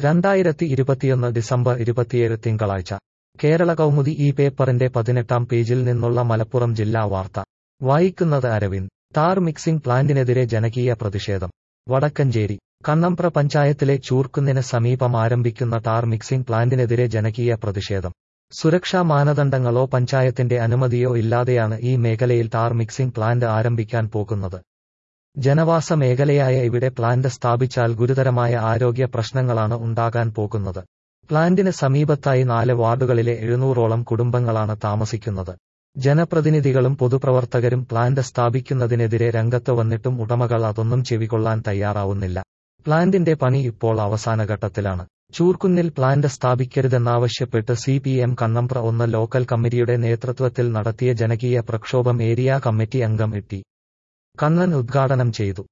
രണ്ടായിരത്തി ഇരുപത്തിയൊന്ന് ഡിസംബർ ഇരുപത്തിയേഴ് തിങ്കളാഴ്ച കേരള കൗമുദി ഈ പേപ്പറിന്റെ പതിനെട്ടാം പേജിൽ നിന്നുള്ള മലപ്പുറം ജില്ലാ വാർത്ത വായിക്കുന്നത് അരവിന്ദ് ടാർ മിക്സിംഗ് പ്ലാന്റിനെതിരെ ജനകീയ പ്രതിഷേധം വടക്കഞ്ചേരി കണ്ണമ്പ്ര പഞ്ചായത്തിലെ ചൂർക്കുന്നിന് സമീപം ആരംഭിക്കുന്ന ടാർ മിക്സിംഗ് പ്ലാന്റിനെതിരെ ജനകീയ പ്രതിഷേധം സുരക്ഷാ മാനദണ്ഡങ്ങളോ പഞ്ചായത്തിന്റെ അനുമതിയോ ഇല്ലാതെയാണ് ഈ മേഖലയിൽ ടാർ മിക്സിംഗ് പ്ലാന്റ് ആരംഭിക്കാൻ പോകുന്നത് ജനവാസ മേഖലയായ ഇവിടെ പ്ലാന്റ് സ്ഥാപിച്ചാൽ ഗുരുതരമായ ആരോഗ്യ പ്രശ്നങ്ങളാണ് ഉണ്ടാകാൻ പോകുന്നത് പ്ലാന്റിന് സമീപത്തായി നാല് വാർഡുകളിലെ എഴുന്നൂറോളം കുടുംബങ്ങളാണ് താമസിക്കുന്നത് ജനപ്രതിനിധികളും പൊതുപ്രവർത്തകരും പ്ലാന്റ് സ്ഥാപിക്കുന്നതിനെതിരെ രംഗത്ത് വന്നിട്ടും ഉടമകൾ അതൊന്നും ചെവികൊള്ളാൻ തയ്യാറാവുന്നില്ല പ്ലാന്റിന്റെ പണി ഇപ്പോൾ അവസാനഘട്ടത്തിലാണ് ചൂർക്കുന്നിൽ പ്ലാന്റ് സ്ഥാപിക്കരുതെന്നാവശ്യപ്പെട്ട് സി പി എം കണ്ണമ്പ്ര ഒന്ന് ലോക്കൽ കമ്മിറ്റിയുടെ നേതൃത്വത്തിൽ നടത്തിയ ജനകീയ പ്രക്ഷോഭം ഏരിയ കമ്മിറ്റി അംഗം എട്ടി കണ്ണൻ ഉദ്ഘാടനം ചെയ്തു